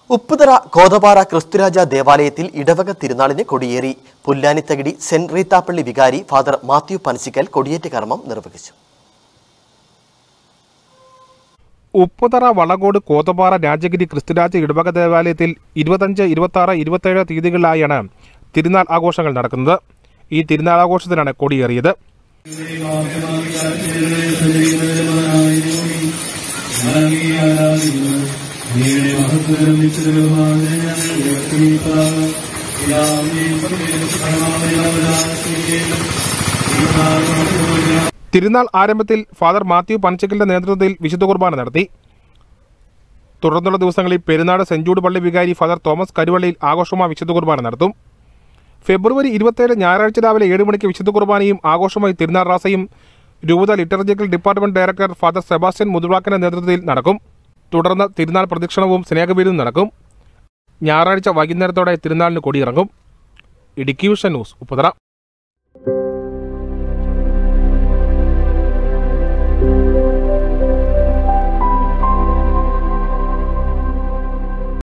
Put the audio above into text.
ഉപ്പുതറ കോതപാറ ക്രിസ്തുരാജ ദേവാലയത്തിൽ ഇടവക തിരുനാളിന് കൊടിയേറി പുല്ലാനിത്തകിടി സെന്റ് റീത്താപ്പള്ളി വികാരി ഫാദർ മാത്യു പനസിക്കൽ കൊടിയേറ്റ് കർമ്മം നിർവഹിച്ചു ഉപ്പുതറ വളകോട് കോതപാറ രാജഗിരി ക്രിസ്തുരാജ ഇടവക ദേവാലയത്തിൽ ഇരുപത്തഞ്ച് ഇരുപത്തി ആറ് ഇരുപത്തേഴ് തീയതികളിലായാണ് തിരുനാൾ ആഘോഷങ്ങൾ നടക്കുന്നത് ഈ തിരുനാൾ ആഘോഷത്തിനാണ് കൊടിയേറിയത് തിരുനാൾ ആരംഭത്തിൽ ഫാദർ മാത്യു പനച്ചിക്കലിന്റെ നേതൃത്വത്തിൽ വിശുദ്ധ കുർബാന നടത്തി തുടർന്നുള്ള ദിവസങ്ങളിൽ പെരുന്നാട് സെന്റ് ജൂഡ് പള്ളി വികാരി ഫാദർ തോമസ് കരുവള്ളിയിൽ ആഘോഷമായ വിശുദ്ധ കുർബാന നടത്തും ഫെബ്രുവരി ഇരുപത്തേഴ് ഞായറാഴ്ച രാവിലെ ഏഴ് മണിക്ക് വിശുദ്ധ കുർബാനയും ആഘോഷമായി തിരുനാൾ റാസയും രൂപത liturgical department director father Sebastian മുതുവാക്കിന്റെ നേതൃത്വത്തിൽ നടക്കും തുടർന്ന് തിരുനാൾ പ്രദക്ഷിണവും സ്നേഹബീരും നടക്കും ഞായറാഴ്ച വൈകുന്നേരത്തോടെ തിരുനാളിന് കൊടിയിറങ്ങും ഇടുക്കി വിഷൻ ന്യൂസ് ഉപ്പുതറ